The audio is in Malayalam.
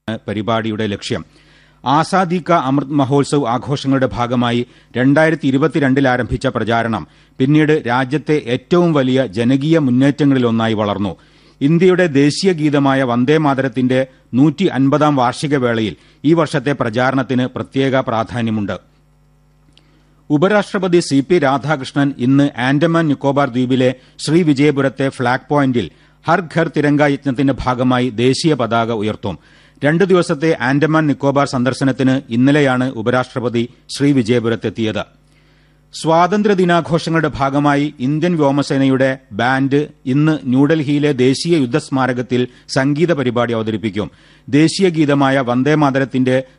പരിപാടിയുടെ ലക്ഷ്യം ആസാദി കാ അമൃത് മഹോത്സവ് ആഘോഷങ്ങളുടെ ഭാഗമായി രണ്ടായിരത്തി ഇരുപത്തിരണ്ടിൽ ആരംഭിച്ച പ്രചാരണം പിന്നീട് രാജ്യത്തെ ഏറ്റവും വലിയ ജനകീയ മുന്നേറ്റങ്ങളിലൊന്നായി വളർന്നു ഇന്ത്യയുടെ ദേശീയ ഗീതമായ വന്ദേമാതരത്തിന്റെ നൂറ്റി അൻപതാം വാർഷിക വേളയിൽ ഈ വർഷത്തെ പ്രചാരണത്തിന് പ്രത്യേക പ്രാധാന്യമുണ്ട് ഉപരാഷ്ട്രപതി സി പി രാധാകൃഷ്ണൻ ഇന്ന് ആൻഡമാൻ നിക്കോബാർ ദ്വീപിലെ ശ്രീവിജയപുരത്തെ ഫ്ളാഗ് പോയിന്റിൽ ഹർ ഘർ തിരങ്ക യജ്ഞത്തിന്റെ ഭാഗമായി ദേശീയ പതാക ഉയർത്തും രണ്ടു ദിവസത്തെ ആൻഡമാൻ നിക്കോബാർ സന്ദർശനത്തിന് ഇന്നലെയാണ് ഉപരാഷ്ട്രപതി ശ്രീവിജയപുരത്തെത്തിയത് സ്വാതന്ത്ര്യദിനാഘോഷങ്ങളുടെ ഭാഗമായി ഇന്ത്യൻ വ്യോമസേനയുടെ ബാൻഡ് ഇന്ന് ന്യൂഡൽഹിയിലെ ദേശീയ യുദ്ധസ്മാരകത്തിൽ സംഗീത പരിപാടി അവതരിപ്പിക്കും ദേശീയ ഗീതമായ വന്ദേമാതരത്തിന്റെ